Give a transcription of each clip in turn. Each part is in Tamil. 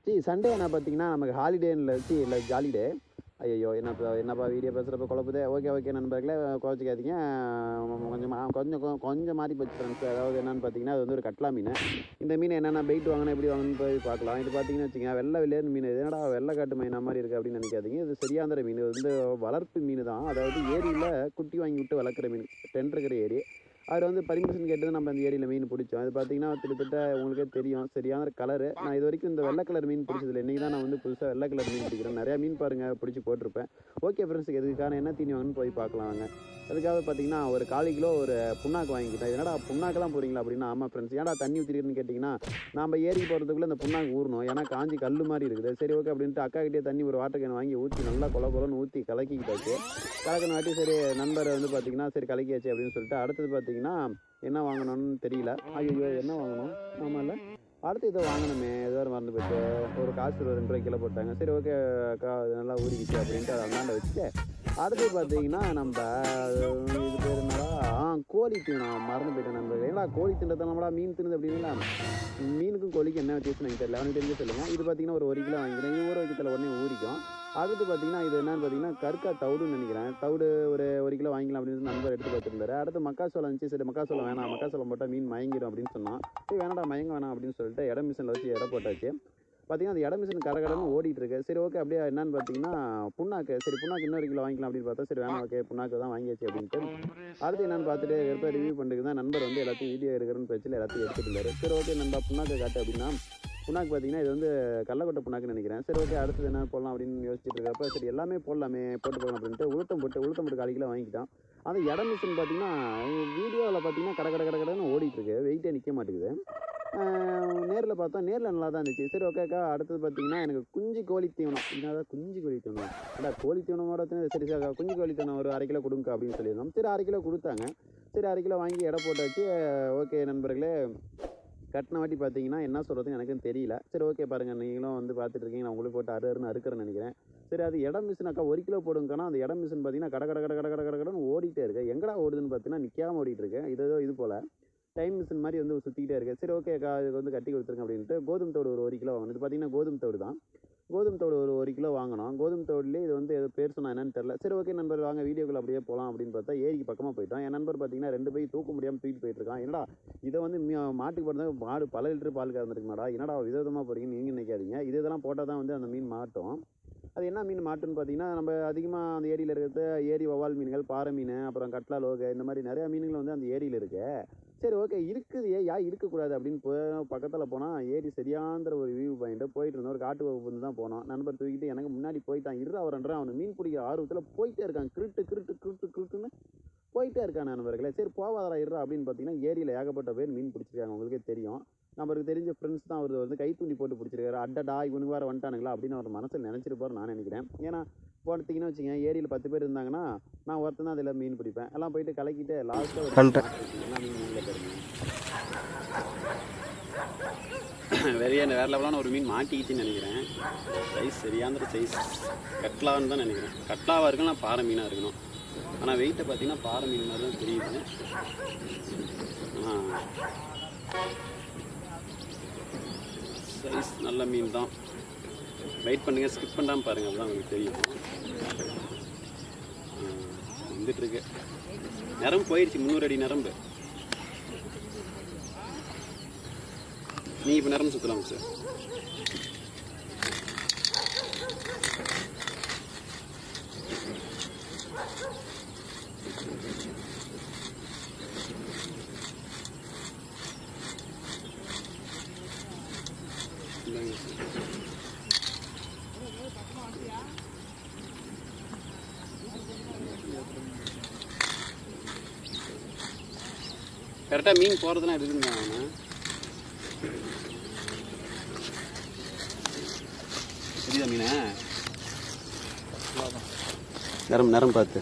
சி சண்டே என்ன பார்த்தீங்கன்னா நமக்கு ஹாலிடேன்னு சி இல்லை ஜாலிடே ஐயோ என்னப்பா என்னப்பா வீடியோ பேசுகிறப்ப குழப்புதே ஓகே ஓகே நண்பர்களே குறைச்சிக்காதீங்க கொஞ்சம் மா- கொஞ்சம் கொ- கொஞ்சம் மாறி போச்சு ஃப்ரெண்ட்ஸ் அதாவது என்னன்னு பார்த்தீங்கன்னா அது வந்து ஒரு கட்லா மீன் இந்த மீன் என்னென்ன வெயிட் வாங்கணும் எப்படி வாங்கணும்னு போய் பார்க்கலாம் இது பார்த்தீங்கன்னு வச்சுக்கோங்க வெள்ளை வெளியேறு மீன் இது என்னடா வெள்ளை காட்டு மீன் மாதிரி இருக்குது அப்படின்னு நினைக்காதீங்க இது சரியாந்திர மீன் இது வந்து வளர்ப்பு மீன் தான் அதாவது ஏரியில் குட்டி வாங்கி விட்டு வளர்க்குற மீன் டென்ட் இருக்கிற ஏரி அவர் வந்து பர்மிஷன் கேட்டது நம்ம அந்த ஏரியில் மீன் பிடிச்சோம் அது பார்த்தீங்கன்னா கிட்டத்தட்ட உங்களுக்கே தெரியும் சரியான கலரு நான் இது வரைக்கும் இந்த வெள்ளை கலர் மீன் பிடிச்சதில்லை இன்றைக்கி தான் நான் வந்து புதுசாக வெள்ளை கலர் மீன் பிடிக்கிறேன் நிறையா மீன் பாருங்கள் பிடிச்சி போட்டிருப்பேன் ஓகே ஃப்ரெண்ட்ஸுக்கு எதுக்கான என்ன தீனி வாங்கணும்னு போய் பார்க்கலாம் வாங்க அதுக்காக பார்த்தீங்கன்னா ஒரு கால் கிலோ ஒரு புண்ணாக்கு வாங்கிக்கிட்டேன் இது என்னடா புண்ணாக்கெல்லாம் போகிறீங்களா அப்படின்னா ஆமாம் ஃப்ரெண்ட்ஸ் ஏன்டா தண்ணி ஊற்றிருக்குன்னு கேட்டிங்கன்னா நம்ம ஏரிக்கு போகிறதுக்குள்ளே இந்த புண்ணாக்கு ஊறணும் ஏன்னா காஞ்சி கல் மாதிரி இருக்குது சரி ஓகே அப்படின்ட்டு அக்கா கிட்டே தண்ணி ஒரு வாட்டர் கேன் வாங்கி ஊற்றி நல்லா கொல கொலன்னு ஊற்றி கலக்கிக்கிட்டாச்சு கலக்கின வாட்டி சரி நண்பர் வந்து பார்த்தீங்கன்னா சரி கலக்கியாச்சு அப்படின்னு சொல்லிட்டு அடுத்தது பார்த்தீங்கன்னா என்ன வாங்கணும்னு தெரியல ஐயோ என்ன வாங்கணும் ஆமாம்ல அடுத்து இதை வாங்கணுமே ஏதோ ஒரு மறந்து போயிட்டு ஒரு காசு ஒரு ரெண்டு ரூபாய் கிலோ போட்டாங்க சரி ஓகே அக்கா இது நல்லா ஊறிக்கிச்சு அப்படின்ட்டு அதை அந்தாண்ட வச்சுட்டு அடுத்து பார்த்தீங்கன்னா நம்ம இது பேர் என்னடா ஆ கோழி தீவனம் மறந்து போயிட்டேன் நண்பர்கள் ஏன்னா கோழி தின்றதை நம்மளா மீன் தின்னது அப்படின்னா மீனுக்கும் கோழிக்கும் என்ன வித்தியாசம் எனக்கு தெரியல அவனுக்கு தெரிஞ்சு சொல்லுங்கள் இது பார்த்தீங்கன்னா ஒரு ஒரு கிலோ வாங்கிக்கிறேன் இது ஊற வைக்கத்தில் உடனே ஊறிக்கும் அடுத்து பார்த்தீங்கன்னா இது என்னன்னு பார்த்தீங்கன்னா கற்கா தவிடுன்னு நினைக்கிறேன் தவிடு ஒரு ஒரு கிலோ வாங்கிக்கலாம் அப்படின்னு நண்பர் எடுத்து பார்த்துருந்தாரு அடுத்து மக்காசோளம் இருந்துச்சு சரி மக்காசோளம் வேணாம் மக்காசோளம் போட்டால் மீன் மயங்கிடும் அப்படின்னு சொன்னான் சரி வேணாடா மயங்க வேணாம் அப்படின்னு சொல்லிட்டு இட மிஷினில் வச்சு இட போட்டாச்சு பார்த்தீங்கன்னா அந்த இட மிஷின் கடகடன்னு ஓடிட்டு இருக்கு சரி ஓகே அப்படியே என்னன்னு பார்த்தீங்கன்னா புண்ணாக்கு சரி புண்ணாக்கு இன்னொரு கிலோ வாங்கிக்கலாம் அப்படின்னு பார்த்தா சரி வேணாம் ஓகே புண்ணாக்கு தான் வாங்கியாச்சு அப்படின்ட்டு அடுத்து என்னன்னு பார்த்துட்டு எப்போ ரிவ்யூ பண்ணுறது தான் நண்பர் வந்து எல்லாத்தையும் வீடியோ எடுக்கிறன்னு பேச்சில் எல்லாத்தையும் எடுத்துட்டு இருந்தாரு சரி ஓகே நண்பா புண்ணாக்கு காட்டு அப்படின்னா புண்ணாக்கு பார்த்தீங்கன்னா இது வந்து கள்ளக்கொட்டை புண்ணாக்குன்னு நினைக்கிறேன் சரி ஓகே அடுத்தது என்ன போடலாம் அப்படின்னு யோசிச்சுட்டு இருக்கப்ப சரி எல்லாமே போடலாமே போட்டு போகலாம் அப்படின்ட்டு உளுத்தம் போட்டு உளுத்தம் போட்டு கால் கிலோ வாங்கிட்டான் அந்த இட மிஷின் பார்த்தீங்கன்னா வீடியோவில் பார்த்தீங்கன்னா கட கட கட கடன்னு ஓடிட்டு இருக்கு வெயிட்டே நிற்க மாட்டேங்குது நேரில் பார்த்தா நேரில் நல்லா தான் இருந்துச்சு சரி ஓகேக்கா அடுத்தது பார்த்தீங்கன்னா எனக்கு குஞ்சு கோழி தீவனம் என்னதான் குஞ்சு கோழி தீவனம் அடா கோழி தீவனமோட தீவனம் சரி சார் குஞ்சு கோழி தீவனம் ஒரு அரை கிலோ கொடுங்க அப்படின்னு சொல்லியிருந்தோம் சரி அரை கிலோ கொடுத்தாங்க சரி அரை கிலோ வாங்கி எடை போட்டாச்சு ஓகே நண்பர்களே கட்டின வாட்டி பார்த்தீங்கன்னா என்ன சொல்கிறதுன்னு எனக்கும் தெரியல சரி ஓகே பாருங்கள் நீங்களும் வந்து பார்த்துட்டு இருக்கீங்க நான் உங்களுக்கு போட்டு அரு அருன்னு அறுக்கிறேன்னு நினைக்கிறேன் சரி அது இடம் மிஷின் அக்கா ஒரு கிலோ போடுங்கன்னா அந்த இடம் மிஷின் பார்த்தீங்கன்னா கட கட கட கட கட கட கடன்னு ஓடிட்டே இருக்கு எங்கடா ஓடுதுன்னு பார்த்தீங்கன்னா நிற்காம ஓடிட்டு இருக்கு இது ஏதோ இது போல் டைம் மிஷின் மாதிரி வந்து சுற்றிக்கிட்டே இருக்கு சரி ஓகே அக்கா இதுக்கு வந்து கட்டி கொடுத்துருங்க அப்படின்ட்டு கோதுமை தோடு ஒரு ஒரு கிலோ வாங்கணும் இது பார்த்தீங்கன்னா கோதுமை தோடு தான் கோதுமை தோடு ஒரு ஒரு கிலோ வாங்கணும் கோதுமை தோடுலேயே இது வந்து ஏதோ பேர் சொன்னா என்னன்னு தெரியல சரி ஓகே நண்பர் வாங்க வீடியோக்குள்ள அப்படியே போகலாம் அப்படின்னு பார்த்தா ஏரிக்கு பக்கமாக போயிட்டோம் என் நண்பர் பார்த்தீங்கன்னா ரெண்டு போய் தூக்க முடியாமல் தூக்கிட்டு போயிட்டு இருக்கான் என்னடா இதை வந்து மீ- மாட்டுக்கு போடுறது மாடு பல லிட்டர் பால் கறந்துருக்குமாடா என்னடா விதவிதமாக போறீங்கன்னு நீங்கள் நினைக்காதீங்க இது இதெல்லாம் போட்டால் தான் வந்து அந்த மீன் மாட்டும் அது என்ன மீன் மாட்டுன்னு பார்த்தீங்கன்னா நம்ம அதிகமாக அந்த ஏரியில் இருக்கிறது ஏரி வவால் மீன்கள் பாறை மீன் அப்புறம் கட்லா லோகை இந்த மாதிரி நிறையா மீன்கள் வந்து அந்த ஏரியில் இருக்கு சரி ஓகே இருக்குது ஏன் யா இருக்கக்கூடாது அப்படின்னு போய் பக்கத்தில் போனால் ஏரி சரியாந்திர ஒரு வியூ பாயிண்ட் போயிட்டு இருந்தோம் ஒரு காட்டு வகுப்பு தான் போனோம் நண்பர் தூக்கிட்டு எனக்கு முன்னாடி போயிட்டான் இரு அவரன்றான் அவனை மீன் பிடிக்கிற ஆர்வத்தில் போயிட்டே இருக்கான் கிருட்டு கிருட்டு கிருட்டு கிருட்டுன்னு போயிட்டே இருக்கான் நண்பர்களே சரி போவாதரா இருறா அப்படின்னு பார்த்தீங்கன்னா ஏரியில் ஏகப்பட்ட பேர் மீன் பிடிச்சிருக்காங்க உங்களுக்கே தெரியும் நம்மளுக்கு தெரிஞ்ச ஃப்ரெண்ட்ஸ் தான் அவர் வந்து கைத்தூண்டி போட்டு பிடிச்சிருக்காரு அடடா இவனுக்கு வேறு வந்துட்டானுங்களா அப்படின்னு அவர் மனசில் நினச்சிருப்பாரு நான் நினைக்கிறேன் ஏன்னா போனீங்கன்னா வச்சுங்க ஏரியில் பத்து பேர் இருந்தாங்கன்னா நான் ஒருத்தன் தான் அதில் மீன் பிடிப்பேன் எல்லாம் போயிட்டு கலக்கிட்டு லாஸ்ட்டாக பண்ணிட்டேன். எல்லாம் மீன் மீனில் பாருங்க வெறிய வேற லெவலான ஒரு மீன் மாட்டிக்கிச்சுன்னு நினைக்கிறேன் சைஸ் சரியான சைஸ் கட்லான்னு தான் நினைக்கிறேன் கட்லாவாக இருக்கணும் பாறை மீனாக இருக்கணும் ஆனால் வெயிட்டை பார்த்தீங்கன்னா பாறை மீன் மாதிரி தான் தெரியுது ஆனால் சைஸ் நல்ல மீன் தான் வெயிட் பண்ணுங்க ஸ்கிப் பண்ணாமல் பாருங்க அதுதான் உங்களுக்கு தெரியும் ஆ, வந்துட்டு இருக்கு நரம்பு போயிடுச்சு முந்நூறு அடி நரம்பு நீ இப்போ நரம்பு சுற்றலாம் சார் இந்தாங்க சார். கரெக்டாக மீன் போகிறதுலாம் இருக்குங்க அவனை தெரியுதா மீனை நரம் நரம் பார்த்து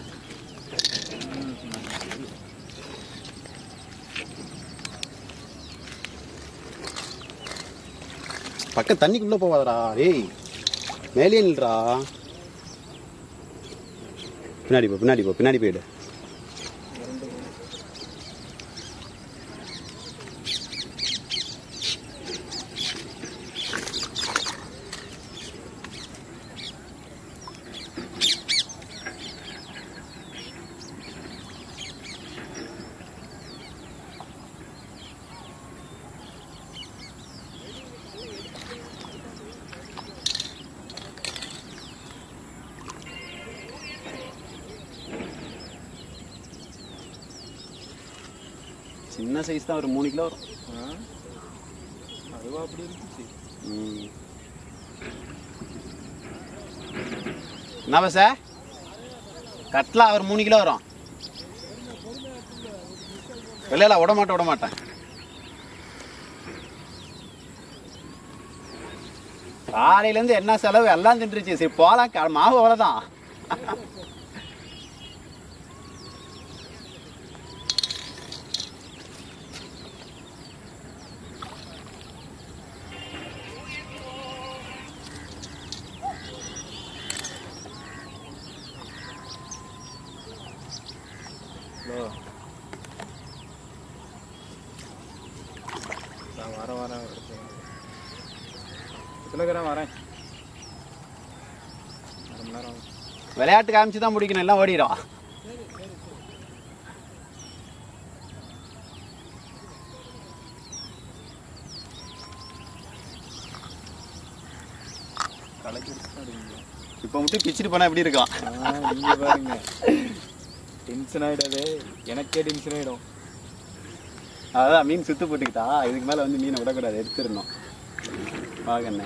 பக்கம் தண்ணிக்குள்ளே போவாதடா டேய் மேலே நில்றா பின்னாடி போ பின்னாடி போ பின்னாடி போயிடு சின்ன சைஸ் தான் ஒரு மூணு கிலோ வரும் ஆ? அதுவா அப்படி இருந்துச்சு ம். என்ன பச கட்லா ஒரு மூணு கிலோ வரும் இல்லை இல்லை விட மாட்டேன் விட மாட்டேன் காலையிலேருந்து என்ன செலவு எல்லாம் தின்றுச்சு சரி போகலாம் க- மாவு அவ்வளோதான் ஹலோ நான் வரேன் வரேன் எத்தனை கிராம் வரேன் அரை மணி நேரம் ஆகும். விளையாட்டு காமிச்சு தான் முடிக்கணும் எல்லாம் ஓடிடும் கலக்கி வச்சுதான் இருக்கீங்க. இப்போ மட்டும் பிச்சுட்டு போனால் எப்படி இருக்கும் ஆ, நீங்க பாருங்க டென்ஷன் ஆயிடாது எனக்கே டென்ஷன் ஆயிடும் அதான் மீன் சுத்து போட்டுக்கிட்டா இதுக்கு மேலே வந்து மீனை விடக்கூடாது எடுத்துடணும் வாங்கண்ணே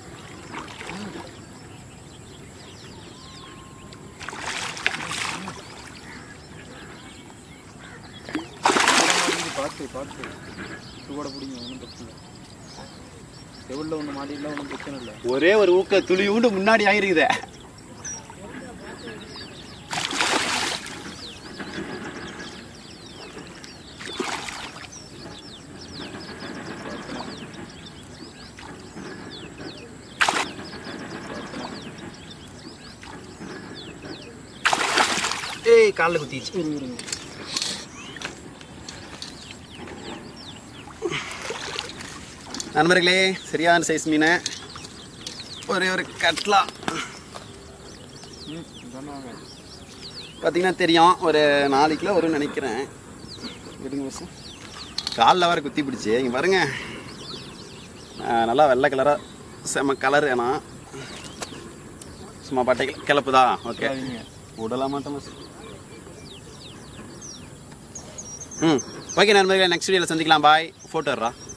பார்த்து பார்த்து கூட பிடிங்க ஒன்றும் தப்பு இல்லை செவிலில் ஒன்று மாட்டிலாம் ஒன்றும் பிரச்சனை இல்லை ஒரே ஒரு ஊக்க துளி உண்டு முன்னாடி ஆயிருக்குதே ஏய் காலில் குத்திச்சு நண்பர்களே சரியான சைஸ் மீனை ஒரே ஒரு கட்லா ம் சொன்னாங்க பார்த்தீங்கன்னா தெரியும் ஒரு நாலு கிலோ வரும்னு நினைக்கிறேன் எடுங்க பஸ் காலில் வர குத்தி பிடிச்சி இங்கே பாருங்க ஆ, நல்லா வெள்ளை கலராக செம கலர் ஏன்னா சும்மா பட்டை கிளப்புதா ஓகே சரிங்க விடலாம் மாட்டோம் பஸ் ம் ஓகே நண்பர்களே நெக்ஸ்ட் வீடியோவில் சந்திக்கலாம் பாய் ஃபோட்டோ